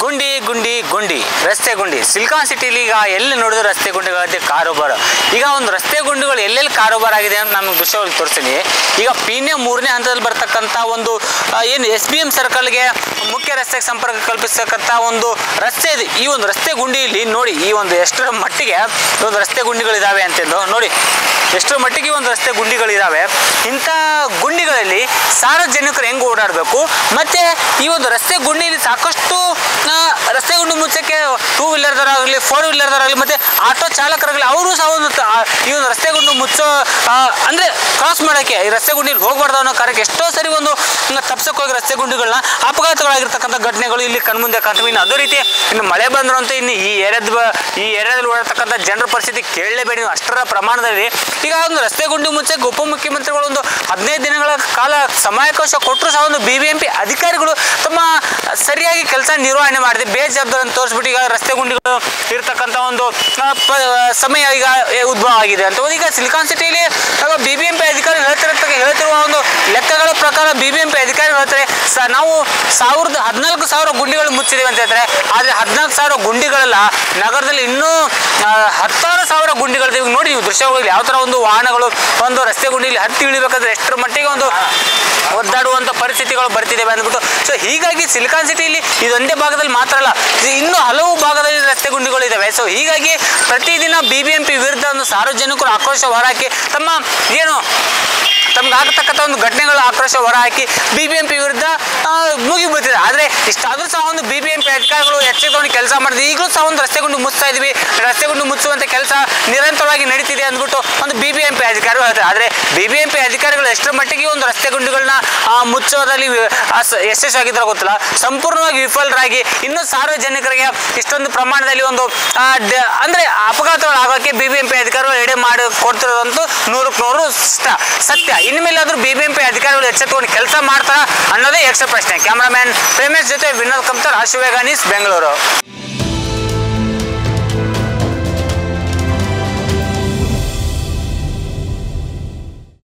ಗುಂಡಿ ಗುಂಡಿ ಗುಂಡಿ ರಸ್ತೆ ಗುಂಡಿ ಸಿಲಿಕಾನ್ ಸಿಟಿಲಿ ಈಗ ಎಲ್ಲಿ ನೋಡಿದ್ರು ರಸ್ತೆ ಗುಂಡಿಗಳದ್ದೇ ಕಾರೋಬಾರ ಈಗ ಒಂದು ರಸ್ತೆ ಗುಂಡಿಗಳು ಎಲ್ಲೆಲ್ಲಿ ಕಾರೋಬಾರ ಆಗಿದೆ ಅಂತ ನಾನು ದೃಶ್ಯವಾಗಿ ತೋರಿಸ್ತೀನಿ ಈಗ ಪೀಣ್ಯ ಮೂರನೇ ಹಂತದಲ್ಲಿ ಬರ್ತಕ್ಕಂಥ ಒಂದು ಆ, ಏನು ಎಸ್ ಬಿ ಎಂ ಸರ್ಕಲ್ಗೆ ಮುಖ್ಯ ರಸ್ತೆಗೆ ಸಂಪರ್ಕ ಕಲ್ಪಿಸ್ತಕ್ಕಂಥ ಒಂದು ರಸ್ತೆ ಇದೆ ಈ ಒಂದು ರಸ್ತೆ ಗುಂಡಿಯಲ್ಲಿ ನೋಡಿ ಈ ಒಂದು ಎಷ್ಟರ ಮಟ್ಟಿಗೆ ಈ ಒಂದು ರಸ್ತೆ ಗುಂಡಿಗಳಿದಾವೆ ಅಂತೆಂದು ನೋಡಿ ಎಷ್ಟರ ಮಟ್ಟಿಗೆ ಈ ಒಂದು ರಸ್ತೆ ಗುಂಡಿಗಳಿದಾವೆ ಇಂಥ ಗುಂಡಿಗಳಲ್ಲಿ ಸಾರ್ವಜನಿಕರು ಹೆಂಗೆ ಓಡಾಡಬೇಕು ಮತ್ತೆ ಈ ಒಂದು ರಸ್ತೆ ಗುಂಡಿಯಲ್ಲಿ ಸಾಕಷ್ಟು ಆ, ರಸ್ತೆ ಗುಂಡಿ ಮುಚ್ಚಕ್ಕೆ ಟೂ ವೀಲರ್ದವರಾಗಲಿ ಫೋರ್ ವೀಲರ್ದವರಾಗಲಿ ಮತ್ತೆ ಆಟೋ ಚಾಲಕರಾಗಲಿ ಅವರು ಸಹ ಒಂದು ತ- ಆ, ಈ ಒಂದು ರಸ್ತೆ ಗುಂಡು ಮುಚ್ಚೋ ಆ, ಅಂದ್ರೆ ಕ್ರಾಸ್ ಮಾಡೋಕ್ಕೆ ಈ ರಸ್ತೆ ಗುಂಡಿಯಲ್ಲಿ ಹೋಗಬಾರ್ದು ಅನ್ನೋ ಕಾರಣಕ್ಕೆ ಎಷ್ಟೋ ಸರಿ ಒಂದು ತಪ್ಸಕ್ಕೆ ಹೋಗಿ ರಸ್ತೆ ಗುಂಡಿಗಳನ್ನ ಅಪಘಾತಗಳಾಗಿರ್ತಕ್ಕಂಥ ಘಟನೆಗಳು ಇಲ್ಲಿ ಕಣ್ಮುಂದೆ ಕಾಣ್ತವೆ ಇನ್ನು ಅದೇ ರೀತಿ ಇನ್ನು ಮಳೆ ಬಂದ್ರು ಅಂತ ಇನ್ನು ಈ ಏರಿಯಾದ ಬ- ಈ ಏರಿಯಾದಲ್ಲಿ ಓಡಾಡ್ತಕ್ಕಂಥ ಜನರ ಪರಿಸ್ಥಿತಿ ಕೇಳಲೇಬೇಡಿ ನೀವು ಅಷ್ಟರ ಪ್ರಮಾಣದಲ್ಲಿ ಈಗ ಒಂದು ರಸ್ತೆ ಗುಂಡಿ ಮುಚ್ಚಕ್ಕೆ ಉಪಮುಖ್ಯಮಂತ್ರಿಗಳು ಒಂದು ಹದಿನೈದು ದಿನಗಳ ಕಾಲ ಸಮಯಾವಕಾಶ ಕೊಟ್ಟರು ಸಹ ಒಂದು ಬಿ ಬಿ ಎಂ ಪಿ ಅಧಿಕಾರಿಗಳು ತಮ್ಮ ಸರಿಯಾಗಿ ಕೆಲಸ ನಿರ್ವಹಣೆ ಮಾಡಿದೆ ಬೇಜವಾಬ್ದಾರಿ ತೋರಿಸ್ಬಿಟ್ಟು ಈಗ ರಸ್ತೆ ಗುಂಡಿಗಳು ಇರ್ತಕ್ಕಂಥ ಒಂದು ಆ, ಪ- ಸಮಯ ಈಗ ಏ, ಉದ್ಭವ ಆಗಿದೆ ಅಂತ ಈಗ ಸಿಲಿಕಾನ್ ಸಿಟಿಯಲ್ಲಿ ಬಿ ಬಿ ಎಂ ಪಿ ಅಧಿಕಾರಿ ಹೇಳ್ತಿರತ್ತ ಹೇಳ್ತಿರುವ ಒಂದು ಲೆಕ್ಕಗಳ ಪ್ರಕಾರ ಬಿ ಬಿ ಎಂ ಪಿ ಅಧಿಕಾರಿ ಹೇಳ್ತಾರೆ ಸ ನಾವು ಸಾವಿರದ ಹದಿನಾಲ್ಕು ಸಾವಿರ ಗುಂಡಿಗಳು ಮುಚ್ಚಿದ್ದೀವಿ ಅಂತ ಹೇಳ್ತಾರೆ ಆದರೆ ಹದಿನಾಲ್ಕು ಸಾವಿರ ಗುಂಡಿಗಳಲ್ಲ ನಗರದಲ್ಲಿ ಇನ್ನೂ ಆ, ಹತ್ತಾರು ಸಾವಿರ ಗುಂಡಿಗಳಿದೆ ಈಗ ನೋಡಿ ನೀವು ದೃಶ್ಯಗಳಲ್ಲಿ ಯಾವ ಥರ ಒಂದು ವಾಹನಗಳು ಒಂದು ರಸ್ತೆ ಗುಂಡಿಯಲ್ಲಿ ಹತ್ತಿ ಇಳಿಬೇಕಾದ್ರೆ ಎಷ್ಟರ ಮಟ್ಟಿಗೆ ಒಂದು ಒದ್ದಾಡುವಂಥ ಪರಿಸ್ಥಿತಿಗಳು ಬರ್ತಿದ್ದಾವೆ ಅಂದ್ಬಿಟ್ಟು ಸೊ ಹೀಗಾಗಿ ಸಿಲಿಕಾನ್ ಸಿಟಿಯಲ್ಲಿ ಇದೊಂದೇ ಭಾಗದಲ್ಲಿ ಮಾತ್ರ ಅಲ್ಲ ಇದು ಇನ್ನೂ ಹಲವು ಭಾಗದಲ್ಲಿ ರಸ್ತೆ ಗುಂಡಿಗಳು ಇದ್ದಾವೆ ಸೊ ಹೀಗಾಗಿ ಪ್ರತಿದಿನ ಬಿ ಬಿ ಎಂ ಪಿ ವಿರುದ್ಧ ಒಂದು ಸಾರ್ವಜನಿಕರು ಆಕ್ರೋಶ ಹೊರಹಾಕಿ ತಮ್ಮ ಏನು ತಮ್ಗೆ ಆಗತಕ್ಕಂಥ ಒಂದು ಘಟನೆಗಳ ಆಕ್ರೋಶ ಹೊರಹಾಕಿ ಬಿ ಬಿ ಎಂ ಪಿ ವಿರುದ್ಧ ಮುಗಿಬಿಡ್ತಿದೆ ಆದರೆ ಇಷ್ಟಾದರೂ ಸಹ ಒಂದು ಬಿ ಬಿ ಎಂ ಪಿ ಅಧಿಕಾರಿಗಳು ಎಚ್ಚೆತ್ತುಕೊಂಡು ಕೆಲಸ ಮಾಡಿದೆ ಈಗಲೂ ಸಹ ಒಂದು ರಸ್ತೆ ಗುಂಡು ಮುಚ್ತಾ ಇದೀವಿ ರಸ್ತೆ ಗುಂಡು ಮುಚ್ಚುವಂಥ ಕೆಲಸ ನಿರಂತರವಾಗಿ ನಡೀತಿದೆ ಅಂದ್ಬಿಟ್ಟು ಒಂದು ಬಿ ಬಿ ಎಂ ಪಿ ಅಧಿಕಾರಿಗಳು ಹೇಳ್ತಾರೆ ಆದರೆ ಬಿ ಬಿ ಎಂ ಪಿ ಅಧಿಕಾರಿಗಳು ಎಷ್ಟರ ಮಟ್ಟಿಗೆ ಒಂದು ರಸ್ತೆ ಗುಂಡಿಗಳನ್ನ ಆ, ಮುಚ್ಚೋದ್ರಲ್ಲಿ ವಿ- ಆ, ಸ- ಯಶಸ್ವಿಯಾಗಿದ್ದಾರೋ ಗೊತ್ತಿಲ್ಲ ಸಂಪೂರ್ಣವಾಗಿ ವಿಫಲರಾಗಿ ಇನ್ನೂ ಸಾರ್ವಜನಿಕರಿಗೆ ಇಷ್ಟೊಂದು ಪ್ರಮಾಣದಲ್ಲಿ ಒಂದು ಆ, ಡ- ಅಂದ್ರೆ ಅಪಘಾತಗಳಾಗೋಕ್ಕೆ ಬಿ ಬಿ ಎಂ ಪಿ ಅಧಿಕಾರಿಗಳು ಎಡೆ ಮಾಡಿ ಕೊಡ್ತಿರೋದಂತೂ ನೂರಕ್ಕೆ ನೂರು ಸ- ಸತ್ಯ ಇನ್ಮೇಲಾದ್ರೂ ಬಿ ಬಿ ಎಂ ಪಿ ಅಧಿಕಾರಿಗಳು ಎಚ್ಚೆತ್ತುಕೊಂಡು ಕೆಲಸ ಮಾಡ್ತಾರ ಅನ್ನೋದೇ ಯಕ್ಷ ಪ್ರಶ್ನೆ ಕ್ಯಾಮ್ರಾಮ್ಯಾನ್ ಪ್ರೇಮೇಶ್ ಜೊತೆ ವಿನೋದ್ ಕಮ್ತರ್ ಆಶುವೇಗ ನ್ಯೂಸ್ ಬೆಂಗಳೂರು